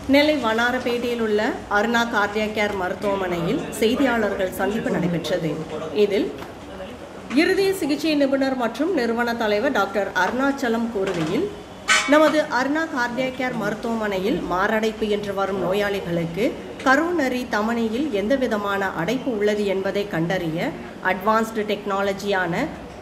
நெல்லை வண்ணாரப்பேட்டையில் உள்ள Aruna Cardia care மருத்துவமனையில் செய்தியாளர்கள் சந்திப்பு நடைபெற்றது இதில் இருதய சிகிச்சை நிபுணர் மற்றும் நிறுவன தலைவர் டாக்டர் அருணாச்சலம் கூறுகையில் நமது அருணா கார்டியா கேர் மருத்துவமனையில் மாரடைப்பு என்று வரும் நோயாளிகளுக்கு கரோனரி தமனியில் எந்தவிதமான அடைப்பு உள்ளது என்பதை கண்டறிய அட்வான்ஸ்டு டெக்னாலஜியான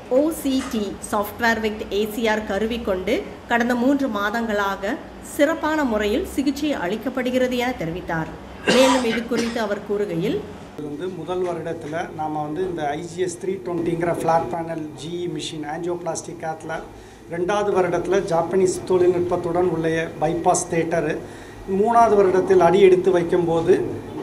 ஓசிடி சாஃப்ட்வேர் வித் ஏசிஆர் கருவி கொண்டு கடந்த மூன்று மாதங்களாக சிறப்பான முறையில் சிகிச்சை அளிக்கப்படுகிறது என தெரிவித்தார் மேலும் இது குறித்து அவர் கூறுகையில் இது வந்து முதல் வருடத்தில் நாம் வந்து இந்த ஐஜிஎஸ் த்ரீ டுவெண்ட்டிங்கிற flat panel GE machine angioplastic கேத்தில் ரெண்டாவது வருடத்தில் ஜாப்பனீஸ் தொழில்நுட்பத்துடன் உள்ள பைபாஸ் தேட்டரு மூணாவது வருடத்தில் அடி எடுத்து வைக்கும்போது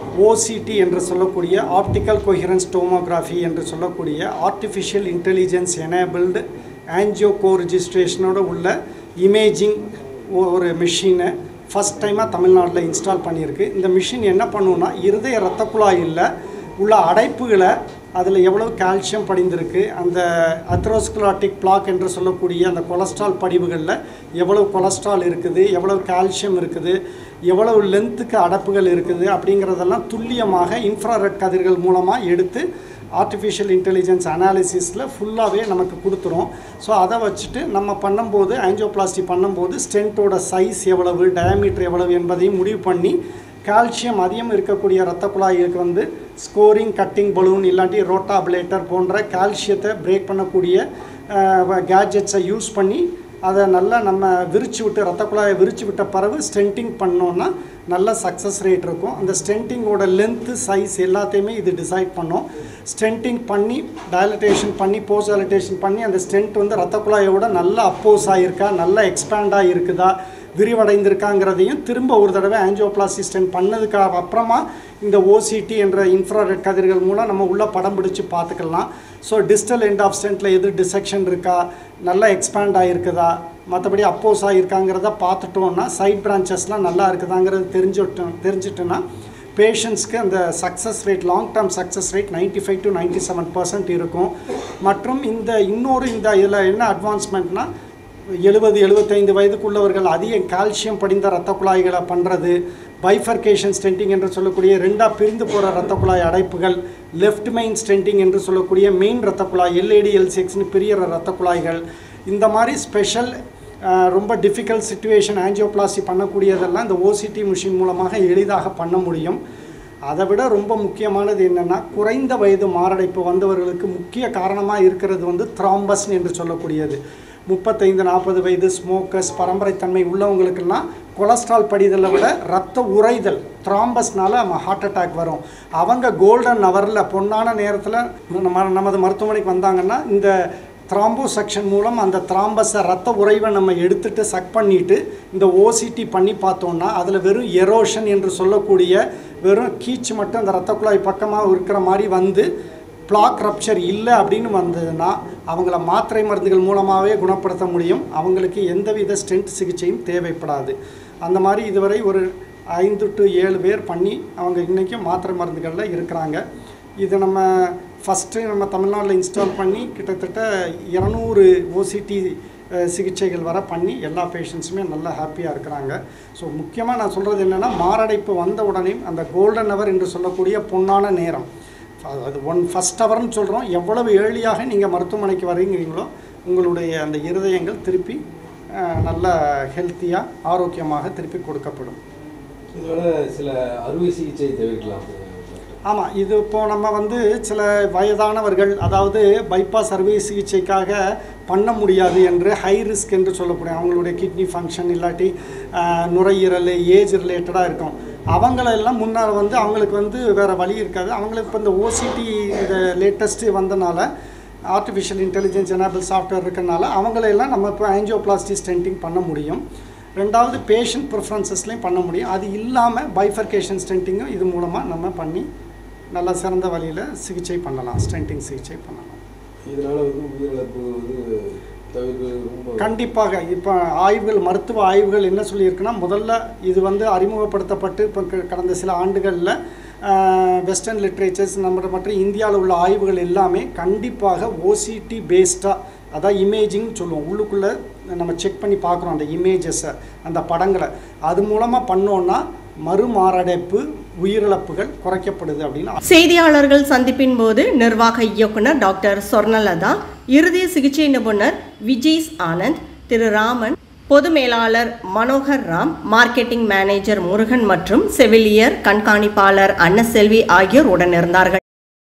ஓசிடி என்று சொல்லக்கூடிய ஆப்டிக்கல் கொஹிரன்ஸ் டோமோகிராஃபி என்று சொல்லக்கூடிய ஆர்டிஃபிஷியல் இன்டெலிஜென்ஸ் எனேபிள்டு ஆன்ஜியோ கோ ரிஜிஸ்ட்ரேஷனோட உள்ள இமேஜிங் ஒரு மிஷினை ஃபஸ்ட் டைமாக தமிழ்நாட்டில் இன்ஸ்டால் பண்ணியிருக்கு இந்த மிஷின் என்ன பண்ணுன்னா இருதய இரத்த குழாயில் உள்ள அடைப்புகளை அதில் எவ்வளவு கால்சியம் படிந்திருக்கு அந்த அத்ரோஸ்குலாட்டிக் பிளாக் என்று சொல்லக்கூடிய அந்த கொலஸ்ட்ரால் படிவுகளில் எவ்வளவு கொலஸ்ட்ரால் இருக்குது எவ்வளவு கால்சியம் இருக்குது எவ்வளவு லென்த்துக்கு அடைப்புகள் இருக்குது அப்படிங்கிறதெல்லாம் துல்லியமாக இன்ஃப்ராரெட் கதிர்கள் மூலமாக எடுத்து ஆர்டிஃபிஷியல் இன்டெலிஜென்ஸ் அனாலிசிஸில் ஃபுல்லாகவே நமக்கு கொடுத்துரும் ஸோ அதை வச்சுட்டு நம்ம பண்ணும்போது ஆன்ஜியோபிளாஸ்டி பண்ணும்போது ஸ்டென்ட்டோட சைஸ் எவ்வளவு டயாமீட்டர் எவ்வளவு என்பதையும் முடிவு பண்ணி கால்சியம் அதிகம் இருக்கக்கூடிய இரத்த குழாய்களுக்கு வந்து ஸ்கோரிங் கட்டிங் பலூன் இல்லாட்டி ரோட்டாபிலேட்டர் போன்ற கால்சியத்தை பிரேக் பண்ணக்கூடிய கேட்ஜெட்ஸை யூஸ் பண்ணி அதை நல்லா நம்ம விரிச்சு விட்டு ரத்த குழாயை விரிச்சு விட்ட பிறகு ஸ்டென்ட்டிங் பண்ணோன்னா நல்ல சக்ஸஸ் ரேட் இருக்கும் அந்த ஸ்டென்ட்டிங்கோட லென்த்து சைஸ் எல்லாத்தையுமே இது டிசைட் பண்ணும் ஸ்டென்ட்டிங் பண்ணி டயலிட்டேஷன் பண்ணி போஸ்ட் டயலிட்டேஷன் பண்ணி அந்த ஸ்டென்ட் வந்து ரத்த குழாயோட நல்லா அப்போஸ் ஆகிருக்கா நல்லா எக்ஸ்பேண்ட் ஆகிருக்குதா விரிவடைந்திருக்காங்கிறதையும் திரும்ப ஒரு தடவை ஆன்ஜியோபிளாஸ்டி ஸ்டென்ட் பண்ணதுக்காக அப்புறமா இந்த ஓசிடி என்ற இன்ஃப்ராரெட் கதிர்கள் மூலம் நம்ம உள்ள படம் பிடிச்சி பார்த்துக்கலாம் ஸோ டிஸ்டல் எண்ட் ஆஃப் ஸ்டென்ட்டில் எது டிசெக்ஷன் இருக்கா நல்லா எக்ஸ்பேண்ட் ஆகிருக்குதா மற்றபடி அப்போஸ் ஆகிருக்காங்கிறத பார்த்துட்டோன்னா சைட் பிரான்ச்சஸ்லாம் நல்லா இருக்குதாங்கிறது தெரிஞ்சுட்டோம் தெரிஞ்சிட்டோன்னா பேஷண்ட்ஸ்க்கு அந்த success rate long term success rate ninety five to ninety seven percent இருக்கும் மற்றும் இந்த இன்னொரு இந்த இதில் என்ன அட்வான்ஸ்மெண்ட்னா எழுபது எழுபத்தைந்து வயதுக்குள்ளவர்கள் அதிக கால்சியம் படிந்த இரத்த குழாய்களை பண்ணுறது பைஃபர்கேஷன் ஸ்டென்டிங் என்று சொல்லக்கூடிய ரெண்டாக பிரிந்து போகிற இரத்த குழாய் அடைப்புகள் லெஃப்ட் மெயின் ஸ்டென்டிங் என்று சொல்லக்கூடிய மெயின் இரத்த குழாய் எல்ஏடி எல் சிக்ஸ்னு பிரியிற இரத்த குழாய்கள் இந்த மாதிரி ஸ்பெஷல் ரொம்ப டிஃபிகல்ட் சுச்சுவேஷன் ஆன்ஜியோபிளாஸ்டி பண்ணக்கூடியதெல்லாம் இந்த ஓசிடி மிஷின் மூலமாக எளிதாக பண்ண முடியும் அதை விட ரொம்ப முக்கியமானது என்னென்னா குறைந்த வயது மாரடைப்பு வந்தவர்களுக்கு முக்கிய காரணமாக இருக்கிறது வந்து த்ராம்பஸ் என்று சொல்லக்கூடியது முப்பத்தைந்து நாற்பது வயது ஸ்மோக்கர்ஸ் பரம்பரைத்தன்மை உள்ளவங்களுக்கெல்லாம் கொலஸ்ட்ரால் படிதலை விட ரத்த உறைதல் த்ராம்பஸ்னால நம்ம ஹார்ட் அட்டாக் வரும் அவங்க கோல்டன் ஹவரில் பொன்னான நேரத்தில் நம்ம நமது மருத்துவமனைக்கு வந்தாங்கன்னா இந்த த்ராம்போ செக்ஷன் மூலம் அந்த த்ராம்பஸை ரத்த உறைவை நம்ம எடுத்துட்டு சக் பண்ணிட்டு இந்த ஓசிடி பண்ணி பார்த்தோம்னா அதில் வெறும் எரோஷன் என்று சொல்லக்கூடிய வெறும் கீச்சு மட்டும் அந்த ரத்த குழாய் பக்கமாக இருக்கிற மாதிரி வந்து பிளாக் ரப்சர் இல்லை அப்படின்னு வந்ததுன்னா அவங்கள மாத்திரை மருந்துகள் மூலமாகவே குணப்படுத்த முடியும் அவங்களுக்கு எந்தவித ஸ்டென்ட் சிகிச்சையும் தேவைப்படாது அந்த மாதிரி இதுவரை ஒரு ஐந்து டு ஏழு பேர் பண்ணி அவங்க இன்றைக்கும் மாத்திரை மருந்துகளில் இருக்கிறாங்க இது நம்ம ஃபஸ்ட்டு நம்ம தமிழ்நாட்டில் இன்ஸ்டால் பண்ணி கிட்டத்தட்ட இரநூறு ஓசிடி சிகிச்சைகள் வர பண்ணி எல்லா பேஷண்ட்ஸுமே நல்லா ஹாப்பியாக இருக்கிறாங்க ஸோ முக்கியமாக நான் சொல்கிறது என்னென்னா மாரடைப்பு வந்த உடனே அந்த கோல்டன் ஹவர் என்று சொல்லக்கூடிய பொன்னான நேரம் அது- அது ஒன் ஃபஸ்ட் ஹவர்னு சொல்கிறோம் எவ்வளவு ஏர்லியாக நீங்கள் மருத்துவமனைக்கு வரீங்கிறீங்களோ உங்களுடைய அந்த இருதயங்கள் திருப்பி அஹ், நல்ல ஹெல்த்தியாக ஆரோக்கியமாக திருப்பி கொடுக்கப்படும் இதோட சில அறுவை சிகிச்சை தவிர்க்கலாம் ஆமாம் இது இப்போ நம்ம வந்து சில வயதானவர்கள் அதாவது பைபாஸ் அறுவை சிகிச்சைக்காக பண்ண முடியாது என்று ஹை ரிஸ்க் என்று சொல்லக்கூடிய அவங்களுடைய கிட்னி ஃபங்க்ஷன் இல்லாட்டி ஆஹ், நுரையீரல் ஏஜ் ரிலேட்டடாக இருக்கும் அவங்களெல்லாம் முன்னால் வந்து அவங்களுக்கு வந்து வேறு வழி இருக்காது அவங்களுக்கு இப்போ இந்த ஓசிடி இந்த லேட்டஸ்ட்டு வந்தனால ஆர்டிஃபிஷியல் இன்டெலிஜென்ஸ் எனேபிள் சாஃப்ட்வேர் இருக்கறனால அவங்களெல்லாம் நம்ம இப்போ ஆன்ஜியோபிளாஸ்டி ஸ்டென்டிங் பண்ண முடியும் ரெண்டாவது பேஷண்ட் ப்ரிஃபரன்சஸ்லையும் பண்ண முடியும் அது இல்லாமல் பைஃபர்கேஷன் ஸ்டென்ட்டிங்கும் இது மூலமாக நம்ம பண்ணி நல்ல சிறந்த வழியில் சிகிச்சை பண்ணலாம் ஸ்டென்ட்டிங் சிகிச்சை பண்ணலாம் இதனால வந்து உயிரிழப்பு வந்து தவிர்க்கிறது ரொம்ப கண்டிப்பாக இப்போ ஆய்வுகள் மருத்துவ ஆய்வுகள் என்ன சொல்லியிருக்குன்னா முதல்ல இது வந்து அறிமுகப்படுத்தப்பட்டு இப்போ க- கடந்த சில ஆண்டுகளில் வெஸ்டர்ன் லிட்ரேச்சர்ஸ் நம்ம மற்றும் இந்தியாவில் உள்ள ஆய்வுகள் எல்லாமே கண்டிப்பாக ஓசிடி பேஸ்டாக அதான் இமேஜிங் சொல்லுவோம் உள்ளுக்குள்ளே நம்ம செக் பண்ணி பார்க்குறோம் அந்த இமேஜஸை அந்த படங்களை அது மூலமாக பண்ணோன்னா மறுமாரடைப்பு உயிரிழப்புகள் குறைக்கப்படுது அப்படின்னு செய்தியாளர்கள் சந்திப்பின் போது நிர்வாக இயக்குனர் டாக்டர் சொர்ணலதா இருதய சிகிச்சை நிபுணர் விஜீஸ் ஆனந்த் திரு ராமன் பொது மேலாளர் மனோகர் ராம் மார்க்கெட்டிங் மேனேஜர் முருகன் மற்றும் செவிலியர் கண்காணிப்பாளர் அன்னசெல்வி ஆகியோர் உடனிருந்தார்கள்